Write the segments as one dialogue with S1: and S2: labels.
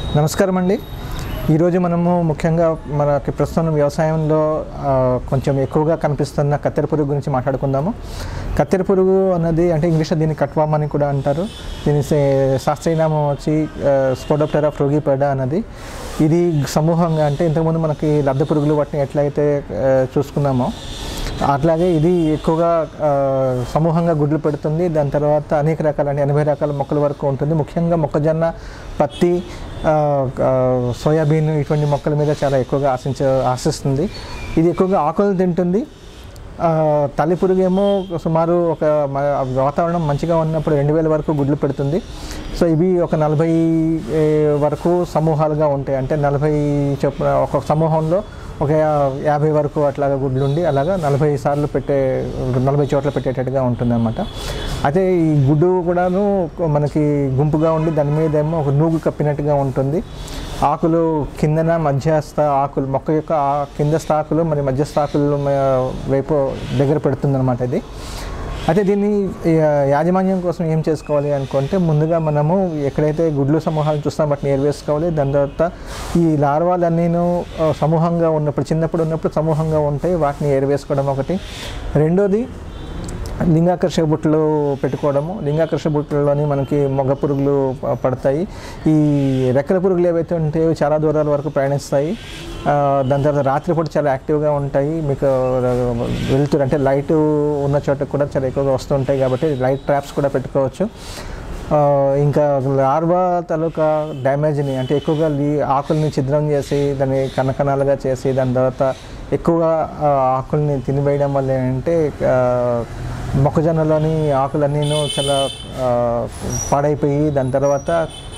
S1: నమస్కారం అండి ఈరోజు మనము ముఖ్యంగా మనకి ప్రస్తుతం వ్యవసాయంలో ఆ, కొంచెం ఎక్కువగా కనిపిస్తున్న కత్తెర పురుగు గురించి మాట్లాడుకుందాము కత్తెర పురుగు అన్నది అంటే ఇంగ్లీష్లో దీన్ని కట్వామ్ అని కూడా అంటారు దీని సే- శాస్త్రీయనామం వచ్చి స్పోడోప్టెరా ఫ్రోగిపెడా అన్నది ఇది సమూహంగా అంటే ఇంతకుముందు మనకి లబ్ధ పురుగులు వాటిని ఎట్లయితే ఆ, చూసుకున్నామో అట్లాగే ఇది ఎక్కువగా ఆ, సమూహంగా గుడ్లు పెడుతుంది దాని తర్వాత అనేక రకాల అంటే ఎనభై రకాల మొక్కల వరకు ఉంటుంది ముఖ్యంగా మొక్కజొన్న పత్తి ఆ, ఆ, సోయాబీన్ ఇటువంటి మొక్కల మీద చాలా ఎక్కువగా ఆశించ ఆశిస్తుంది ఇది ఎక్కువగా ఆకులు తింటుంది ఆ, తల్లి పురుగేమో సుమారు ఒక మ- వాతావరణం మంచిగా ఉన్నప్పుడు రెండు వేల వరకు గుడ్లు పెడుతుంది సో ఇవి ఒక నలభై ఏ, వరకు సమూహాలుగా ఉంటాయి అంటే నలభై చొప్పున ఒక సమూహంలో ఒక యా- యాభై వరకు అట్లాగా గుడ్లు ఉండి అలాగా నలభై సార్లు పెట్టే నలభై చోట్ల పెట్టేటట్టుగా ఉంటుంది అనమాట అయితే ఈ గుడ్డు కూడాను మనకి గుంపుగా ఉండి దాని మీద ఏమో ఒక నూగు కప్పినట్టుగా ఉంటుంది ఆకులు కిందన మధ్యస్థ ఆకులు మొక్క యొక్క ఆ కింద స్థాకులు మరి మధ్యస్థ ఆకులు మ- వైపు దగ్గర పెడుతుంది ఇది అయితే దీన్ని యా- యాజమాన్యం కోసం ఏం చేసుకోవాలి అనుకుంటే ముందుగా మనము ఎక్కడైతే గుడ్లు సమూహాలను చూస్తాం వాటిని ఏర్వేసుకోవాలి దాని తర్వాత ఈ లార్వాలన్నీను ఆ, సమూహంగా ఉన్నప్పుడు చిన్నప్పుడు ఉన్నప్పుడు సమూహంగా ఉంటాయి వాటిని ఏర్వేసుకోవడం ఒకటి రెండోది లింగాకర్షక బుట్టలు పెట్టుకోవడము లింగాకర్షక బుట్టలోని మనకి మొగ పురుగులు ప- పడతాయి ఈ రెక్కల పురుగులు ఏవైతే ఉంటాయో చాలా దూరాల వరకు ప్రయాణిస్తాయి ఆ, దాని తర్వాత రాత్రిపూట చాలా యాక్టివ్గా ఉంటాయి మీకు వెళ్తురు అంటే లైట్ ఉన్న చోట కూడా చాలా ఎక్కువగా వస్తుంటాయి కాబట్టి లైట్ ట్రాప్స్ కూడా పెట్టుకోవచ్చు ఆ, ఇంకా లార్వా తాలూకా డ్యామేజ్ని అంటే ఎక్కువగా లీ ఆకుల్ని ఛిద్రం చేసి దాన్ని కనకనాలుగా చేసి దాని తర్వాత ఎక్కువగా ఆ, ఆకుల్ని తినివేయడం వల్ల ఏంటంటే ఆ, మొక్కజొన్నలోని ఆకులన్నీను చాలా ఆ, పాడైపోయి దాని తర్వాత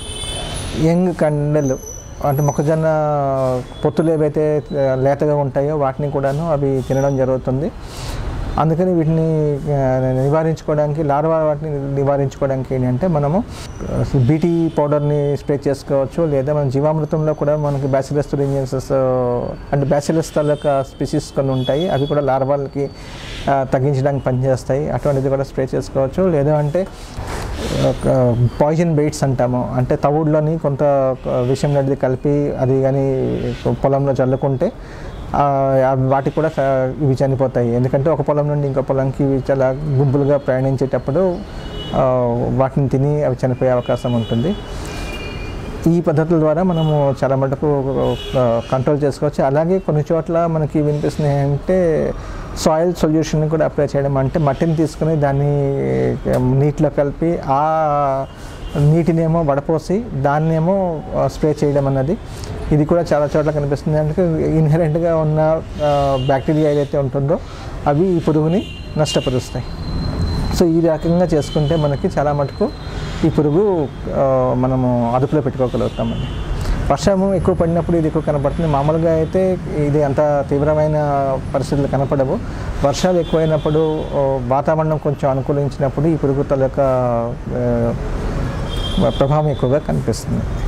S1: యంగ్ కండలు అంటే మొక్కజొన్న పొత్తులు ఏవైతే ఆ, లేతగా ఉంటాయో వాటిని కూడాను అవి తినడం జరుగుతుంది అందుకని వీటిని ఆ, నివారించుకోవడానికి లార్వా వాటిని నివారించుకోవడానికి ఏంటంటే మనము బీటీ పౌడర్ని స్ప్రే చేసుకోవచ్చు లేదా మనం జీవామృతంలో కూడా మనకి బ్యాసిలస్ తురింజెన్సెస్ అంటే బ్యాసిలస్ తాలూకా స్పీసీస్ కొన్ని ఉంటాయి అవి కూడా లార్వాలకి ఆ, తగ్గించడానికి పనిచేస్తాయి అటువంటిది కూడా స్ప్రే చేసుకోవచ్చు లేదా అంటే పాయిజన్ బెయిట్స్ అంటాము అంటే తవుడులోని కొంత ఆ, విషం లాంటిది కలిపి అది కానీ పొలంలో చల్లుకుంటే ఆ, అవి వాటికి కూడా స- ఇవి చనిపోతాయి ఎందుకంటే ఒక పొలం నుండి ఇంకో పొలంకి ఇవి చాలా గుంపులుగా ప్రయాణించేటప్పుడు ఆ, వాటిని తిని అవి చనిపోయే అవకాశం ఉంటుంది ఈ పద్ధతుల ద్వారా మనము చాలా మటుకు కంట్రోల్ చేసుకోవచ్చు అలాగే కొన్ని చోట్ల మనకి వినిపిస్తున్నాయి అంటే సాయిల్ సొల్యూషన్ కూడా అప్లై చేయడం అంటే మట్టిని తీసుకుని దాన్ని నీటిలో కలిపి ఆ నీటినేమో వడపోసి దాన్నేమో స్ప్రే చేయడం అన్నది ఇది కూడా చాలా చోట్ల కనిపిస్తుంది అంటే ఇన్హెరెంట్గా ఉన్న బ్యాక్టీరియా ఏదైతే ఉంటుందో అవి ఈ పురుగుని నష్టపరుస్తాయి సో ఈ రకంగా చేసుకుంటే మనకి చాలా మటుకు ఈ పురుగు ఆ, మనము అదుపులో పెట్టుకోగలుగుతామండి వర్షము ఎక్కువ పడినప్పుడు ఇది ఎక్కువ కనపడుతుంది మామూలుగా అయితే ఇది అంత తీవ్రమైన పరిస్థితులు కనపడవు వర్షాలు ఎక్కువైనప్పుడు ఆ, వాతావరణం కొంచెం అనుకూలించినప్పుడు ఈ పురుగు తల యొక్క ఆ, ప్రభావం ఎక్కువగా కనిపిస్తుంది